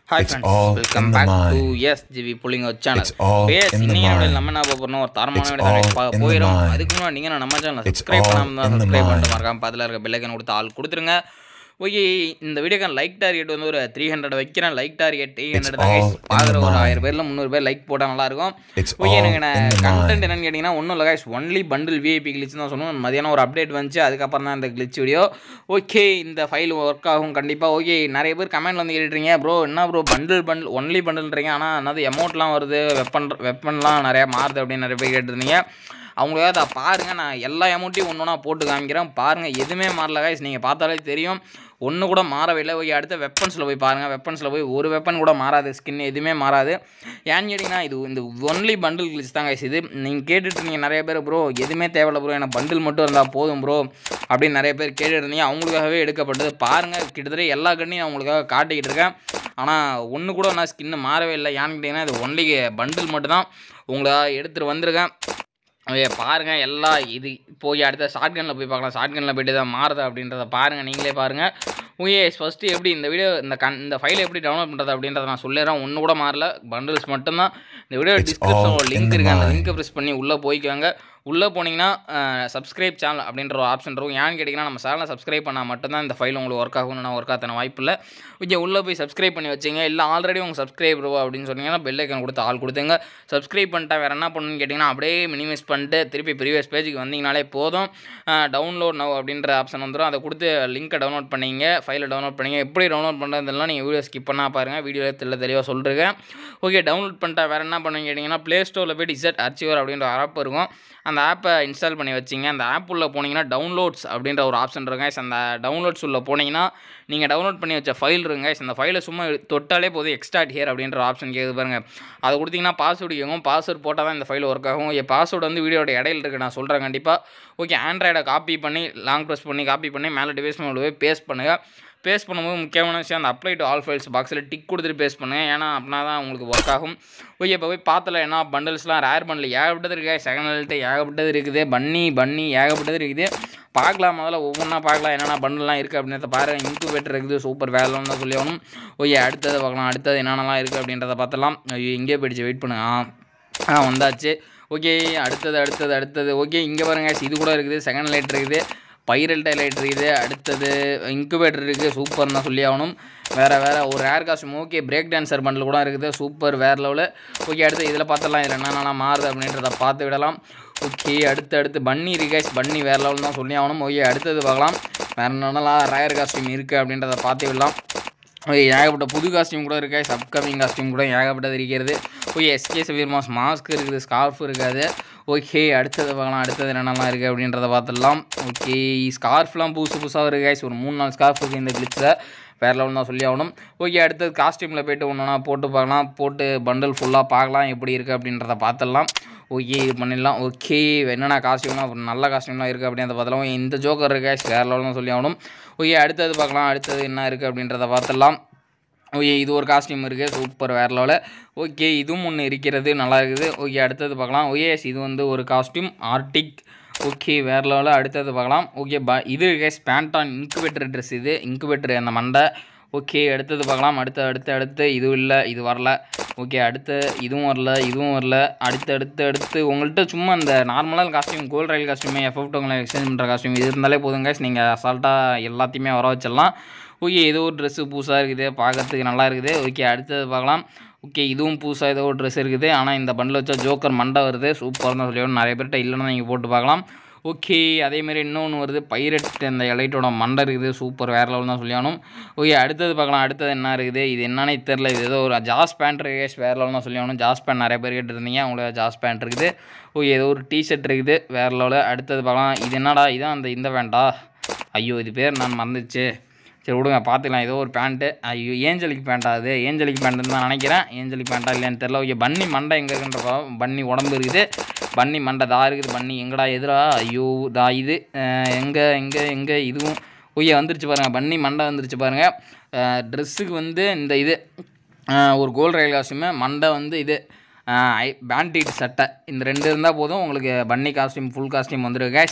Hi It's friends all welcome in the back to mind. S GV புள்ளிங்க channel It's all பேஸ் in the இன்னைக்கு mind. நம்ம என்ன பார்க்க போறோம் ஒரு தரமான It's வீடியோ தான் all பா- in the போயிடும் mind. அதுக்கு முன்னாடி நீங்கள் நம்ம சேனல் It's சப்ஸ்கிரைப் all பண்ணாமல் தான் in the சப்ஸ்கிரைப் பண்ணிட்டு mind. மறக்காம அதில் இருக்க பெல்லைக்கன் கொடுத்து ஆள் கொடுத்துருங்க ஓகே இந்த வீடியோக்கான லைக் டார்கெட் வந்து ஒரு த்ரீ ஹண்ட்ரட் வைக்கிறேன் லைக் டார்கெட் எயிட் ஹண்ட்ரட் தான் all guys. in பார்க்குற the ஒரு mind. ஆயிரம் பேரில் முந்நூறு பேர் லைக் போட்டால் நல்லாயிருக்கும் It's ஓகே all எனக்கு in the கண்டென்ட் mind. என்னன்னு கேட்டிங்கன்னா ஒன்றும் இல்லை guys only bundle VIP glitch தான் சொன்னோம் மதியானம் ஒரு அப்டேட் வந்துச்சு அதுக்கப்புறம் தான் இந்த கிளிச் வீடியோ ஓகே இந்த ஃபைல் ஒர்க் ஆகும் கண்டிப்பாக ஓகே நிறைய பேர் கமெண்ட்ல வந்து கேட்டுறீங்க ப்ரோ என்ன ப்ரோ பண்டில் பண்டில் ஒன்லி பண்டில்ன்றீங்க ஆனால் என்னது அமௌண்ட்லாம் வருது வெப்பன் வெப்பன்லாம் நிறையா மாறுது அப்படின்னு நிறைய பேர் கேட்டிருந்தீங்க அவங்களுக்காக அதை பாருங்கள் நான் எல்லா அமௌண்ட்டையும் ஒன்று ஒன்றா போட்டு காமிக்கிறேன் பாருங்கள் எதுவுமே மாறல guys நீங்கள் பார்த்தாலே தெரியும் ஒன்று கூட மாறவே இல்லை ஓகே அடுத்த வெப்பன்ஸில் போய் பாருங்கள் வெப்பன்ஸில் போய் ஒரு வெப்பன் கூட மாறாது ஸ்கின் எதுவுமே மாறாது ஏன்னு கேட்டிங்கன்னா இது இந்த ஒன்லி பண்டில் கிளிச் தான் guys இது நீங்கள் கேட்டுட்டு இருந்தீங்க நிறைய பேர் ப்ரோ எதுவுமே தேவையில்ல ப்ரோ எனக்கு பண்டில் மட்டும் இருந்தால் போதும் ப்ரோ அப்படின்னு நிறைய பேர் கேட்டுட்டு இருந்தீங்க அவங்களுக்காகவே எடுக்கப்பட்டது பாருங்கள் கிட்டத்தட்ட எல்லா கண்ணையும் நான் உங்களுக்காக காட்டிக்கிட்டு இருக்கேன் ஆனால் ஒன்று கூட நான் ஸ்கின்னு மாறவே இல்லை ஏன்னு கேட்டிங்கன்னா இது ஒன்லி பண்டில் மட்டும்தான் உங்களுக்காக எடுத்துகிட்டு வந்திருக்கேன் ஓகே பாருங்கள் எல்லா இது போய் அடுத்த ஷார்ட்கனில் போய் பார்க்கலாம் ஷார்ட்கனில் போய்ட்டு தான் மாறுது அப்படின்றத பாருங்கள் நீங்களே பாருங்கள் ஓகே ஃபஸ்ட்டு எப்படி இந்த வீடியோ இந்த கண் இந்த ஃபைலை எப்படி டவுன்லோட் பண்ணுறது அப்படின்றத நான் சொல்லிடுறேன் ஒன்று கூட மாறல பண்டில்ஸ் மட்டும்தான் இந்த வீடியோ It's டிஸ்கிரிப்ஷன் all ஒரு in லிங்க் the இருக்குது அந்த mind. லிங்கை ப்ரெஸ் பண்ணி உள்ளே போய்க்கோங்க உள்ளே போனீங்கன்னா சப்ஸ்கிரைப் சேனல் அப்படின்ற ஒரு ஆப்ஷன் இருக்கும் ஏன்னு கேட்டிங்கன்னா நம்ம சேனலை சப்ஸ்கிரைப் பண்ணால் மட்டும்தான் இந்த ஃபைல் உங்களுக்கு ஒர்க் ஆகும்னு ஒர்க் ஆகாத வாய்ப்பு இல்லை ஓகே உள்ளே போய் சப்ஸ்கிரைப் பண்ணி வச்சிங்க இல்லை ஆல்ரெடி உங்கள் சப்ஸ்கிரைப் அப்படின்னு சொன்னீங்கன்னா பெல் ஐக்கன் கொடுத்து ஆள் கொடுத்துங்க சப்ஸ்கிரைப் பண்ணிட்டா வேறு என்ன பண்ணணும்னு கேட்டிங்கன்னா அப்படியே மினிமைஸ் பண்ணிட்டு திருப்பி ப்ரீவியஸ் பேஜுக்கு வந்தீங்கனாலே போதும் டவுன்லோட் நவ் அப்படின்ற ஆப்ஷன் வந்துடும் அதை கொடுத்து லிங்க்கை டவுன்லோட் பண்ணிங்க ஃபைலை டவுன்லோட் பண்ணிங்க எப்படி டவுன்லோட் பண்ணுறதுலாம் நீங்கள் வீடியோ ஸ்கிப் பண்ணால் பாருங்கள் வீடியோவில் தெளிவ தெளிவாக சொல்லிருக்கேன் ஓகே டவுன்லோட் பண்ணிட்டா வேறு என்ன பண்ணுங்க கேட்டிங்கன்னா ப்ளே ஸ்டோரில் போய்ட்டு இசட் அர்ச்சிவர் அப்படின்ற ஆப் இருக்கும் அந்த ஆப்பை இன்ஸ்டால் பண்ணி வச்சிங்க அந்த ஆப் உள்ள போனீங்கன்னா டவுன்லோட்ஸ் அப்படின்ற ஒரு ஆப்ஷன் இருக்குங்க அந்த டவுன்லோட்ஸ் உள்ள போனீங்கன்னா நீங்கள் டவுன்லோட் பண்ணி வச்ச ஃபைல் இருங்க அந்த ஃபைலை சும்மா தொட்டாலே போதும் எக்ஸ்ட்ராட் ஹியர் அப்படின்ற ஆப்ஷன் கேட்குது பாருங்கள் அதை கொடுத்தீங்கன்னா பாஸ்வேர்டு கேட்கும் பாஸ்வேர்டு போட்டால் தான் இந்த ஃபைல் ஒர்க் ஆகும் என் பாஸ்வேர்டு வந்து வீடியோட இடையில இருக்குது நான் சொல்கிறேன் கண்டிப்பாக ஓகே ஆண்ட்ராய்டை காப்பி பண்ணி லாங் ப்ரெஸ் பண்ணி காப்பி பண்ணி மேலே டிவைஸ் மேலே போய் பேஸ்ட் பண்ணுங்கள் பேஸ்ட் பண்ணும்போது முக்கியமான விஷயம் அந்த அப்ளை டு ஆல் ஃபைல்ஸ் பாக்ஸில் டிக் கொடுத்துட்டு பேஸ்ட் பண்ணுங்கள் ஏன்னா அப்படின்னா தான் உங்களுக்கு ஒர்க் ஆகும் ஓகே இப்போ போய் பார்த்தல என்ன பண்டல்ஸ்லாம் ரேர் பண்டில் ஏகப்பட்டது இருக்குது செகண்ட் ஹெல்ட்டு ஏகப்பட்டது இருக்குது பன்னி பன்னி ஏகப்பட்டது இருக்குது பார்க்கலாம் முதல்ல ஒவ்வொன்றா பார்க்கலாம் என்னென்ன பண்டல்லாம் இருக்குது அப்படின்றத பாருங்கள் இன்குபேட்டர் இருக்குது சூப்பர் வேலைன்னு தான் சொல்லி ஆகணும் ஓகே அடுத்தது பார்க்கலாம் அடுத்தது என்னென்னலாம் இருக்குது அப்படின்றத பார்த்தலாம் ஐயோ இங்கே போயிடுச்சு வெயிட் பண்ணுங்க ஆ ஆ வந்தாச்சு ஓகே அடுத்தது அடுத்தது அடுத்தது ஓகே இங்கே பாருங்க இது கூட இருக்குது செகண்ட் லைட் இருக்குது பைரல் டைலைட் இருக்குது அடுத்தது இன்குபேட்டர் இருக்குது சூப்பர் தான் சொல்லி ஆகணும் வேறு வேறு ஒரு rare costume okay break dancer bundle கூட இருக்குது சூப்பர் வேறு லெவலு ஓகே அடுத்து இதில் பார்த்தலாம் இதில் என்னென்னலாம் மாறுது அப்படின்றத பார்த்து விடலாம் ஓகே அடுத்து அடுத்து பன்னி ரிகைஸ் பன்னி வேறு லெவல் தான் சொல்லி ஆகணும் ஓகே அடுத்தது பார்க்கலாம் வேறு என்னென்னலாம் ரேர் காஸ்டியூம் இருக்குது அப்படின்றத பார்த்து விடலாம் ஓகே ஏகப்பட்ட புது காஸ்டியூம் கூட இருக்குது அப்கமிங் காஸ்டியூம் கூட ஏகப்பட்டது இருக்கிறது ஓகே எஸ்கே சவீர் மாஸ் மாஸ்க் இருக்குது ஸ்கார்ஃப் இருக்காது ஓகே அடுத்தது பார்க்கலாம் அடுத்தது என்னென்னலாம் இருக்குது அப்படின்றத பார்த்துடலாம் ஓகே ஸ்கார்ஃப்லாம் புதுசு புதுசாக இருக்குது guys. ஒரு மூணு நாலு ஸ்கார்ஃப் இருக்குது இந்த கிளிச்சில் வேறு லெவல் தான் சொல்லி ஆகணும் ஓகே அடுத்தது காஸ்டியூமில் போய்ட்டு ஒன்று போட்டு பார்க்கலாம் போட்டு பண்டல் ஃபுல்லாக பார்க்கலாம் எப்படி இருக்குது அப்படின்றத பார்த்துடலாம் ஓகே இது பண்ணிடலாம் ஓகே என்னென்ன காஸ்டியூம்லாம் ஒரு நல்ல காஸ்டியூம்லாம் இருக்குது அப்படின்றத பார்த்தலாம் இந்த ஜோக்கர் இருக்கா வேறு லெவல் தான் சொல்லி ஆகணும் ஓகே அடுத்தது பார்க்கலாம் அடுத்தது என்ன இருக்குது அப்படின்றத பார்த்துடலாம் ஓகே இது ஒரு காஸ்டியூம் இருக்குது சூப்பர் வேறு லெவலில் ஓகே இதுவும் ஒன்று இருக்கிறது நல்லா இருக்குது ஓகே அடுத்தது பார்க்கலாம் ஓஎஸ் இது வந்து ஒரு காஸ்டியூம் ஆர்டிக் ஓகே வேறு லெவலில் அடுத்தது பார்க்கலாம் ஓகே ப இது கேஸ் பேண்டான் இன்குபேட்டர் ட்ரெஸ் இது இன்குபேட்டர் அந்த மண்டை ஓகே அடுத்தது பார்க்கலாம் அடுத்து அடுத்து அடுத்து இது இல்லை இது வரல ஓகே அடுத்து இதுவும் வரல இதுவும் வரல அடுத்து அடுத்து அடுத்து உங்கள்கிட்ட சும்மா இந்த நார்மலாக காஸ்டியூம் கோல்ட் ரயில் காஸ்டியூமே எஃப்எஃப்ட் உங்களை எக்ஸ்சேஞ்ச் பண்ணுற காஸ்டியூம் இது இருந்தாலே போதுங்க நீங்கள் அசால்ட்டாக எல்லாத்தையுமே வர வச்சிடலாம் ஓகே ஏதோ ஒரு ட்ரெஸ்ஸு புதுசாக இருக்குது பார்க்கறதுக்கு நல்லா இருக்குது ஓகே அடுத்தது பார்க்கலாம் ஓகே இதுவும் புதுசாக ஏதோ ஒரு ட்ரெஸ் இருக்குது ஆனால் இந்த பண்டில் வச்சா ஜோக்கர் மண்டை வருது சூப்பர் தான் சொல்லி நிறைய பேர்கிட்ட இல்லைன்னா நீங்கள் போட்டு பார்க்கலாம் ஓகே அதேமாரி இன்னொன்று வருது பைரட் அந்த எலைட்டோட மண்டை இருக்குது சூப்பர் வேறு லெவல் தான் சொல்லியானும் ஓகே அடுத்தது பார்க்கலாம் அடுத்தது என்ன இருக்குது இது என்னன்னே தெரில இது ஏதோ ஒரு ஜாஸ் பேண்ட் இருக்குது வேறு லெவல் தான் சொல்லியாகணும் ஜாஸ் பேண்ட் நிறைய பேர் கேட்டுருந்தீங்க அவங்களுக்கு ஜாஸ் பேண்ட் இருக்குது ஓகே ஏதோ ஒரு டிஷர்ட் இருக்குது வேறு லெவலில் அடுத்தது பார்க்கலாம் இது என்னடா இதான் அந்த இந்த பேண்டா ஐயோ இது பேர் நான் மறந்துச்சு சரி விடுங்க பார்த்துக்கலாம் ஏதோ ஒரு பேண்ட்டு ஐயோ ஏஞ்சலிக் பேண்டா அது ஏஞ்சலிக் பேண்ட்டுன்னு தான் நினைக்கிறேன் ஏஞ்சலிக் பேண்டா இல்லையான்னு தெரில ஓகே பன்னி மண்டை எங்கே இருக்குன்ற பாவம். பன்னி உடம்பு இருக்குது பன்னி மண்டை தா இருக்குது பன்னி எங்கடா எதிரா ஐயோ தா இது எங்கே எங்கே எங்கே இதுவும் ஓய்யா வந்துருச்சு பாருங்கள் பன்னி மண்டை வந்துருச்சு பாருங்கள் ட்ரெஸ்ஸுக்கு வந்து இந்த இது அஹ், ஒரு கோல்ட் ரயில் காஸ்டியூமு மண்டை வந்து இது பேண்டீட் சட்டை இந்த ரெண்டு இருந்தால் போதும் உங்களுக்கு பன்னி காஸ்டியூம் ஃபுல் காஸ்டியூம் வந்துடும் கேஷ்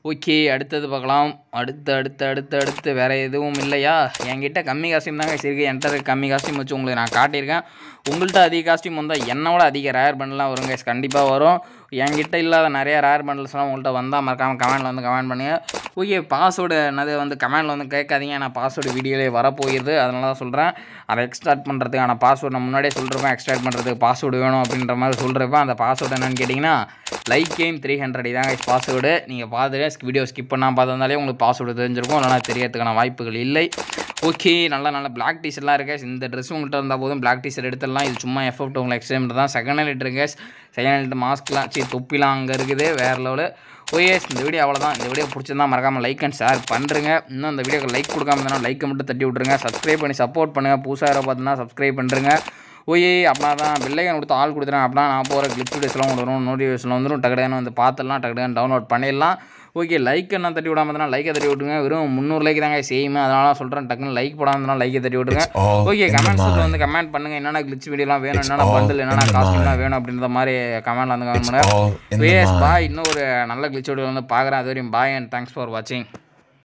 ஓகே அடுத்தது பார்க்கலாம் அடுத்து அடுத்து அடுத்து அடுத்து வேறு எதுவும் இல்லையா என்கிட்ட கம்மி காஸ்டியூம் தாங்க இருக்குது என்கிட்ட இருக்க கம்மி காஸ்டியூம் வச்சு உங்களுக்கு நான் காட்டியிருக்கேன் உங்கள்கிட்ட அதிக காஸ்டியூம் வந்தால் என்னோட அதிக ரேர் பண்ணலாம் வரும் guys கண்டிப்பாக வரும் என்கிட்ட இல்லாத நிறைய ரேர் பண்டல்ஸ்லாம் உங்கள்கிட்ட வந்தால் மறக்காமல் கமெண்ட்டில் வந்து கமெண்ட் பண்ணுங்கள் ஓகே பாஸ்வேர்டு என்னது வந்து கமெண்டில் வந்து கேட்காதீங்க நான் பாஸ்வேர்டு வீடியோலே வரப்போகுது அதனால தான் சொல்கிறேன் அதை எக்ஸ்ட்ராக்ட் பண்ணுறதுக்கான பாஸ்வேர்டு நான் முன்னாடியே சொல்லிருப்பேன் எக்ஸ்ட்ராக்ட் பண்ணுறதுக்கு பாஸ்வேர்டு வேணும் அப்படின்ற மாதிரி சொல்லிருப்பேன் அந்த பாஸ்வேர்டு என்னன்னு கேட்டிங்கன்னா லைக் கேம் த்ரீ ஹண்ட்ரட் இதாங்க பாஸ்வேர்டு நீங்கள் பார்த்துட்டு வீடியோ ஸ்கிப் பண்ணால் பார்த்துருந்தாலே உங்களுக்கு பாஸ்வேர்டு தெரிஞ்சிருக்கும் இல்லைனா தெரியறதுக்கான வாய்ப்புகள் இல்லை ஓகே நல்ல நல்ல பிளாக் டீஷர்ட்லாம் இருக்கு இந்த ட்ரெஸ் உங்கள்கிட்ட இருந்தால் போதும் பிளாக் டீஷர்ட் எடுத்துடலாம் இது சும்மா எஃபெக்ட் உங்களுக்கு எக்ஸ்டெண்ட் தான் செகண்ட் ஹேண்ட் இருக்கு செகண்ட் ஹேண்ட் மாஸ்க்லாம் சரி தொப்பிலாம் அங்கே இருக்குது வேறு லெவலு ஓயே இந்த வீடியோ அவ்வளோதான் இந்த வீடியோ பிடிச்சிருந்தா மறக்காமல் லைக் அண்ட் ஷேர் பண்ணுறங்க இன்னும் இந்த வீடியோக்கு லைக் கொடுக்காம இருந்தால் லைக்கை மட்டும் தட்டி விட்ருங்க சப்ஸ்கிரைப் பண்ணி சப்போர்ட் பண்ணுங்கள் புதுசாக யாரோ பார்த்தீங்கன்னா சப்ஸ்கிரைப் பண்ணுறங்க ஓயே அப்படின்னா தான் பெல்லைக்கன் கொடுத்து ஆள் கொடுத்துறேன் அப்படின்னா நான் போகிற கிளிப் வீடியோஸ்லாம் உங்களுக்கு வரும் நோட்டிஃபிகேஷன் வந்துடும் டக்குடன் வந்து பார்த்துடலாம் டக்குடன் டவுன்லோட் பண்ணிடலாம் ஓகே லைக் என்ன தட்டி விடாம இருந்தால் லைக்கை தட்டி விட்டுருங்க வெறும் முந்நூறு லைக் தாங்க சேம் அதனால சொல்கிறேன் டக்குன்னு லைக் போடாம இருந்தால் லைக்கை தட்டி விட்டுருங்க It's all okay in the கமெண்ட்ஸில் mind. வந்து கமெண்ட் பண்ணுங்கள் என்னென்ன கிளிச் வீடியோலாம் வேணும் என்னென்ன all பண்டில் என்னென்ன in the காஸ்டியூம்லாம் mind. வேணும் அப்படின்ற மாதிரி கமெண்ட்டில் வந்து கமெண்ட் It's பண்ணுங்கள் all in the வேஸ் mind. பாய் இன்னும் ஒரு நல்ல கிளிச் வீடியோ வந்து பார்க்குறேன் அது வரையும் பாய் அண்ட் தேங்க்ஸ் ஃபார் வாட்சிங்